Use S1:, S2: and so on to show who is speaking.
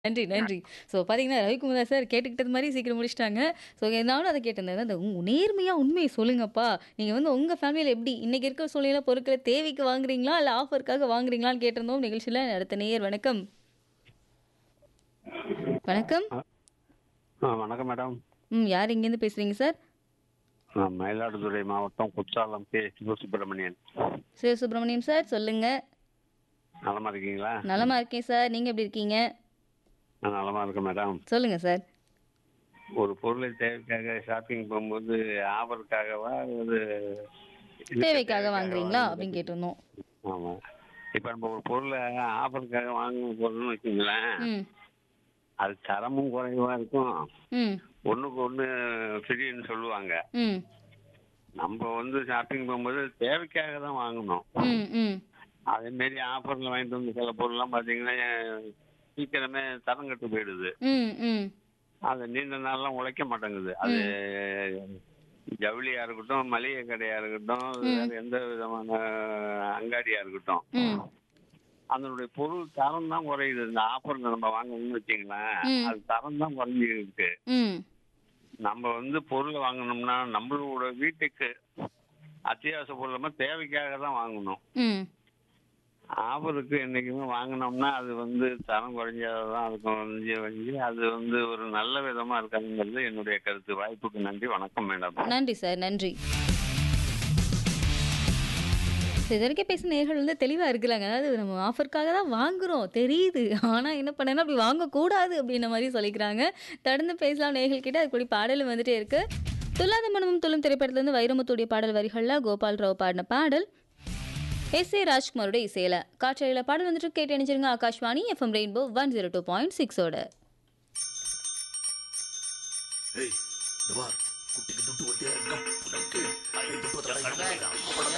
S1: நன்றி, நன்றி. ஸோ பார்த்தீங்கன்னா, ரவிக்குமார் சார் கேட்டுக்கிட்டது மாரி சீக்கிரம் முடிச்சுட்டாங்க. ஸோ நானும் அத கேட்டிருந்தேன். அந்த உ நேர்மையா உண்மைய சொல்லுங்கப்பா. நீங்க வந்து உங்க ஃபேமிலியில எப்படி இன்னைக்கு இருக்கிற சூழ்நிலையில பொருட்கள தேவைக்கு வாங்குறீங்களா? இல்ல ஆஃபருக்காக வாங்குறீங்களான்னு கேட்டிருந்தோம் நிகழ்ச்சியில. அடுத்த நேயர் வணக்கம். வணக்கம்.
S2: அ ஆ வணக்கம் மேடம்.
S1: ம். யார் எங்கேருந்து பேசுறீங்க சார்?
S2: நான் மயிலாடுதுறை மாவட்டம் குற்றாலம் கே. சிவசுப்பிரமணியன்.
S1: சிவசுப்ரமணியம் சார் சொல்லுங்க.
S2: நலமா இருக்கீங்களா?
S1: நலமா இருக்கேன் சார். நீங்க எப்படி இருக்கீங்க?
S2: நான் நலமா இருக்கேன் மேடம்.
S1: சொல்லுங்க சார்.
S2: ஒரு பொருளை தேவைக்காக ஷாப்பிங் போகும்போது ஆஃபருக்காகவா அல்லது இதுக்கு
S1: தேவைக்காக
S2: தேவைக்காக
S1: வாங்குறீங்களா?
S2: வாங்குறீங்களா?
S1: அப்படின்னு கேட்டிருந்தோம்.
S2: ஆமா. இப்ப நம்ம ஒரு பொருள ஆஃபருக்காக வாங்க போறோம்னு வச்சுங்களேன்,
S1: ம்.
S2: அது தரமும் குறைவா இருக்கும்.
S1: ம்.
S2: ஒண்ணுக்கு ஒண்ணு ஃப்ரீன்னு சொல்லுவாங்க.
S1: ம்.
S2: நம்ம வந்து ஷாப்பிங் போகும்போது தேவைக்காக தான் வாங்கணும்.
S1: ம். ம்.
S2: அதே மாரி ஆஃபர்ல வாங்கிட்டு வந்து சில பொருள்லாம் பார்த்தீங்கன்னா, சீக்கிரமே தரம் கெட்டு போயிடுது.
S1: ம். ம்.
S2: அது நீண்ட நாள்லாம் உழைக்க மாட்டேங்குது. அது ஜவுளியா இருக்கட்டும், மளிகை கடையா இருக்கட்டும்,
S1: ம்.
S2: வேற எந்த விதமான அங்காடியா இருக்கட்டும்.
S1: ம்.
S2: அதனுடைய பொருள் தரம் தான் குறையுது. இந்த ஆஃபர்ல நம்ம வாங்கணும்னு வச்சுங்களேன்,
S1: ம்.
S2: அது தரம் தான் குறைஞ்சிருக்கு.
S1: ம்.
S2: நம்ம வந்து பொருள் வாங்கணும்னா, நம்மளோட வீட்டுக்கு அத்தியாவசிய பொருள் நம்ம தேவைக்காக தான் வாங்கணும்.
S1: ம்.
S2: ஆஃபருக்கு என்னைக்குமே வாங்கினோம்னா அது வந்து தரம் குறைஞ்சதான் இருக்கும் ஒழிஞ்சு ஒழிஞ்சு அது வந்து ஒரு நல்ல விதமா இருக்காங்கிறது என்னுடைய கருத்து. வாய்ப்புக்கு நன்றி. வணக்கம் மேடம்.
S1: நன்றி சார். நன்றி. இது வரைக்கும் பேசின நேயர்கள் வந்து தெளிவா இருக்கிறாங்க. அதாவது நம்ம ஆஃபருக்காக தான் வாங்குறோம். தெரியுது. ஆனா என்ன பண்ணேன்னா, அப்படி வாங்கக்கூடாது அப்படின்ற மாரி சொல்லிக்கிறாங்க. தொடர்ந்து பேசலாம் நேயர்கள் கிட்ட. அதுக்கூட பாடலும் வந்துட்டே இருக்கு. துல்லாத மனமும் துள்ளும் திரைப்படத்திலிருந்து வைரமுத்துடைய பாடல் வரிகள்ல கோபால் ராவ் பாடின பாடல். எஸ். ஏ. ராஜ்குமாரோட இசையில. காற்றலையில பாடல் வந்துட்டு கேட்டு இணைஞ்சிருங்க ஆகாஷ்வாணி எஃப்எம் ரெயின்போ 102.6 ஓட.
S3: ஏய் இந்த பார் குட்டிக்கு துட்டு வட்டியா இருக்கா உனக்கு ஐந்து பத்திரம்